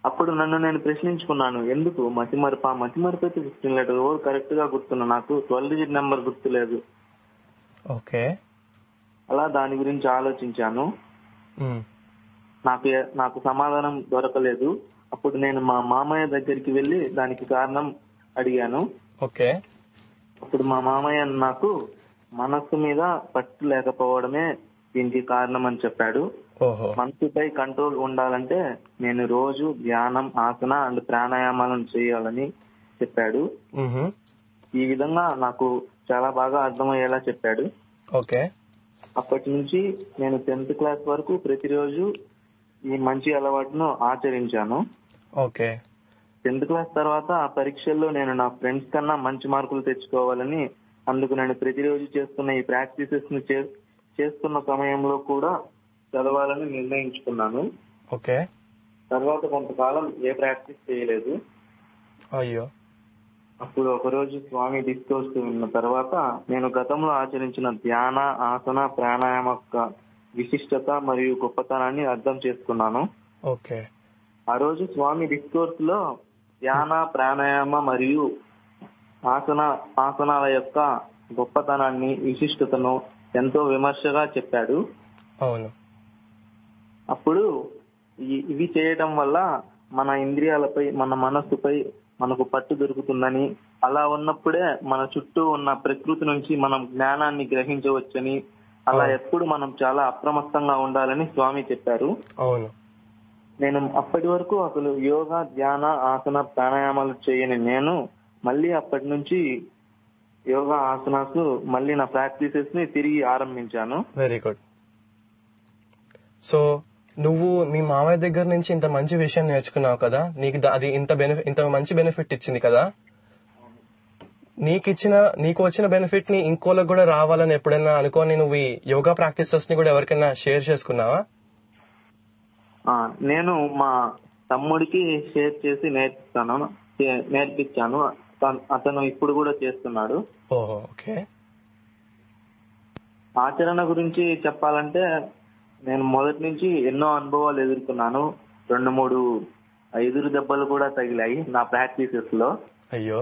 అప్పుడు నన్ను నేను ప్రశ్నించుకున్నాను ఎందుకు మతిమరుప మతిమరుపు అయితే గుర్తులేదు ఓ కరెక్ట్ గా గుర్తున్నా నాకు ట్వెల్వ్ డిజిట్ నెంబర్ గుర్తులేదు ఓకే అలా దాని గురించి ఆలోచించాను మ్మ్. నాకు ఏ- నాకు సమాధానం దొరకలేదు అప్పుడు నేను మా మామయ్య దగ్గరికి వెళ్లి దానికి కారణం అడిగాను ఓకే అప్పుడు మా మామయ్య నాకు మనస్సు మీద పట్టు లేకపోవడమే దీనికి కారణం అని చెప్పాడు ఓహో మనసుపై కంట్రోల్ ఉండాలంటే నేను రోజు ధ్యానం ఆసన అండ్ ప్రాణాయామాలను చేయాలని చెప్పాడు మ్మ్హ. ఈ విధంగా నాకు చాలా బాగా అర్థమయ్యేలా చెప్పాడు ఓకే అప్పటి నుంచి నేను టెన్త్ క్లాస్ వరకు ప్రతిరోజు ఈ మంచి అలవాటును ఆచరించాను ఓకే టెన్త్ క్లాస్ తర్వాత ఆ పరీక్షల్లో నేను నా ఫ్రెండ్స్ కన్నా మంచి మార్కులు తెచ్చుకోవాలని అందుకు నేను ప్రతిరోజు చేస్తున్న ఈ ప్రాక్టీసెస్ ని చే- చేస్తున్న సమయంలో కూడా చదవాలని నిర్ణయించుకున్నాను ఓకే తర్వాత కొంతకాలం ఏ ప్రాక్టీస్ చేయలేదు అయ్యో అప్పుడు ఒకరోజు స్వామి డిస్కోర్స్ విన్న తర్వాత నేను గతంలో ఆచరించిన ధ్యాన ఆసన ప్రాణాయామ యొక్క విశిష్టత మరియు గొప్పతనాన్ని అర్థం చేసుకున్నాను ఓకే ఆ రోజు స్వామి డిస్కోర్స్ లో ధ్యాన ప్రాణాయామ మరియు ఆసన ఆసనాల యొక్క గొప్పతనాన్ని విశిష్టతను ఎంతో విమర్శగా చెప్పాడు అవును అప్పుడు ఈ- ఇవి చేయడం వల్ల మన ఇంద్రియాలపై మన మనస్సుపై మనకు పట్టు దొరుకుతుందని అలా ఉన్నప్పుడే మన చుట్టూ ఉన్న ప్రకృతి నుంచి మనం జ్ఞానాన్ని గ్రహించవచ్చని అలా ఎప్పుడు మనం చాలా అప్రమత్తంగా ఉండాలని స్వామి చెప్పారు అవును నేను అప్పటి వరకు అసలు యోగా ధ్యాన ఆసన ప్రాణాయామాలు చేయని నేను మళ్ళీ అప్పటి నుంచి యోగా ఆసనాస్ మళ్ళీ నా ప్రాక్టీసెస్ ని తిరిగి ఆరంభించాను వెరీ గుడ్ సో నువ్వు మీ మామయ్య దగ్గర నుంచి ఇంత మంచి విషయం నేర్చుకున్నావు కదా నీకు ద- అది ఇంత బెనిఫిట్ ఇంత మంచి బెనిఫిట్ ఇచ్చింది కదా నీకు ఇచ్చిన నీకు వచ్చిన బెనిఫిట్ ని ఇంకోళ్ళకి కూడా రావాలని ఎప్పుడైనా అనుకోని నువ్వు ఈ యోగా ప్రాక్టీసెస్ ని కూడా ఎవరికైనా షేర్ చేసుకున్నావా ఆ, నేను మా తమ్ముడికి షేర్ చేసి నేర్పిస్తాను చే- నేర్పించాను తన్- అతను ఇప్పుడు కూడా చేస్తున్నాడు ఓహో ఓకే ఆచరణ గురించి చెప్పాలంటే నేను మొదటి నుంచి ఎన్నో అనుభవాలు ఎదుర్కొన్నాను రెండు మూడు ఐదురు దెబ్బలు కూడా తగిలాయి నా ప్రాక్టీసెస్ లో అయ్యో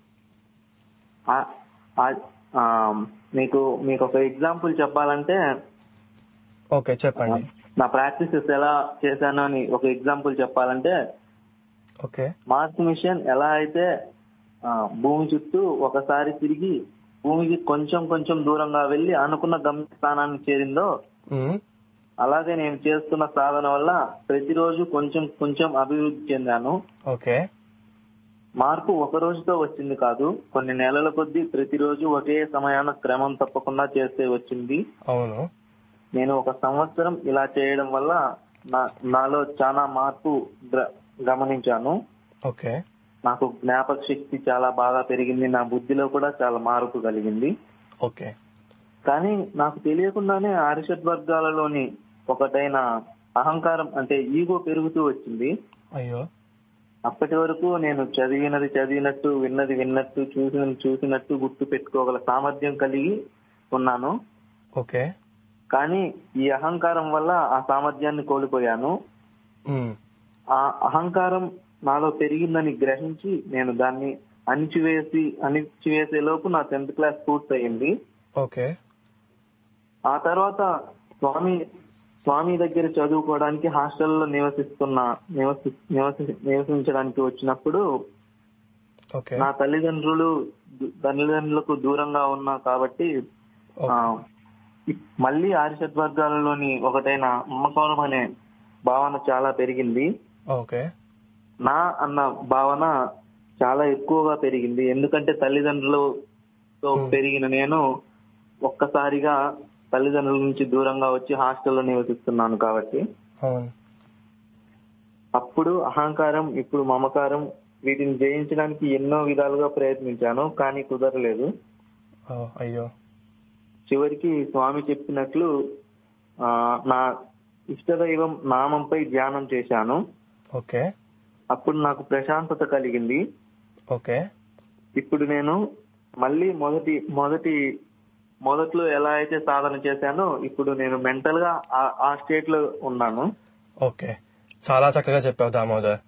ఆ- ఆ- ఆ, మీకు మీకు ఒక ఎగ్జాంపుల్ చెప్పాలంటే ఓకే చెప్పండి నా ప్రాక్టీసెస్ ఎలా చేశాను అని ఒక ఎగ్జాంపుల్ చెప్పాలంటే ఓకే మార్స్ మిషన్ ఎలా అయితే ఆ, భూమి చుట్టూ ఒకసారి తిరిగి భూమికి కొంచెం కొంచెం దూరంగా వెళ్లి అనుకున్న గమ్యస్థానాన్ని చేరిందో మ్మ్. అలాగే నేను చేస్తున్న సాధన వల్ల ప్రతిరోజు కొంచెం కొంచెం అభివృద్ధి చెందాను ఓకే మార్పు ఒక రోజుతో వచ్చింది కాదు కొన్ని నెలల కొద్దీ ప్రతిరోజు ఒకే సమయాన క్రమం తప్పకుండా చేస్తే వచ్చింది అవును నేను ఒక సంవత్సరం ఇలా చేయడం వల్ల నా- నాలో చాలా మార్పు గ్ర- గమనించాను ఓకే నాకు జ్ఞాపక శక్తి చాలా బాగా పెరిగింది నా బుద్ధిలో కూడా చాలా మార్పు కలిగింది ఓకే కానీ నాకు తెలియకుండానే ఆరిషడ్ వర్గాలలోని ఒకటైన అహంకారం అంటే ఈగో పెరుగుతూ వచ్చింది అయ్యో అప్పటి వరకు నేను చదివినది చదివినట్టు విన్నది విన్నట్టు చూసినది చూసినట్టు గుర్తు పెట్టుకోగల సామర్థ్యం కలిగి ఉన్నాను ఓకే కానీ ఈ అహంకారం వల్ల ఆ సామర్థ్యాన్ని కోల్పోయాను మ్మ్. ఆ అహంకారం నాలో పెరిగిందని గ్రహించి నేను దాన్ని అణిచివేసి అణిచివేసే లోపు నా టెన్త్ క్లాస్ పూర్తయింది ఓకే ఆ తర్వాత స్వామి స్వామి దగ్గర చదువుకోవడానికి హాస్టల్లో నివసిస్తున్న నివసి నివసి- నివసించడానికి వచ్చినప్పుడు ఓకే నా తల్లిదండ్రులు దు- తల్లిదండ్రులకు దూరంగా ఉన్నా కాబట్టి ఆ, ఇ- మళ్ళీ ఆరిషడ్ వర్గాలలోని ఒకటైన అమ్మకవరం అనే భావన చాలా పెరిగింది ఓకే నా అన్న భావన చాలా ఎక్కువగా పెరిగింది ఎందుకంటే తల్లిదండ్రులతో Hmm. పెరిగిన నేను ఒక్కసారిగా తల్లిదండ్రుల నుంచి దూరంగా వచ్చి హాస్టల్లో నివసిస్తున్నాను కాబట్టి అవును అప్పుడు అహంకారం ఇప్పుడు మమకారం వీటిని జయించడానికి ఎన్నో విధాలుగా ప్రయత్నించాను కానీ కుదరలేదు ఓ, అయ్యో చివరికి స్వామి చెప్పినట్లు ఆ, నా ఇష్టదైవం నామంపై ధ్యానం చేశాను ఓకే అప్పుడు నాకు ప్రశాంతత కలిగింది ఓకే ఇప్పుడు నేను మళ్ళీ మొదటి మొదటి మొదట్లో ఎలా అయితే సాధన చేశానో ఇప్పుడు నేను మెంటల్ గా ఆ- ఆ స్టేట్ లో ఉన్నాను ఓకే చాలా చక్కగా చెప్పావు దామోదర్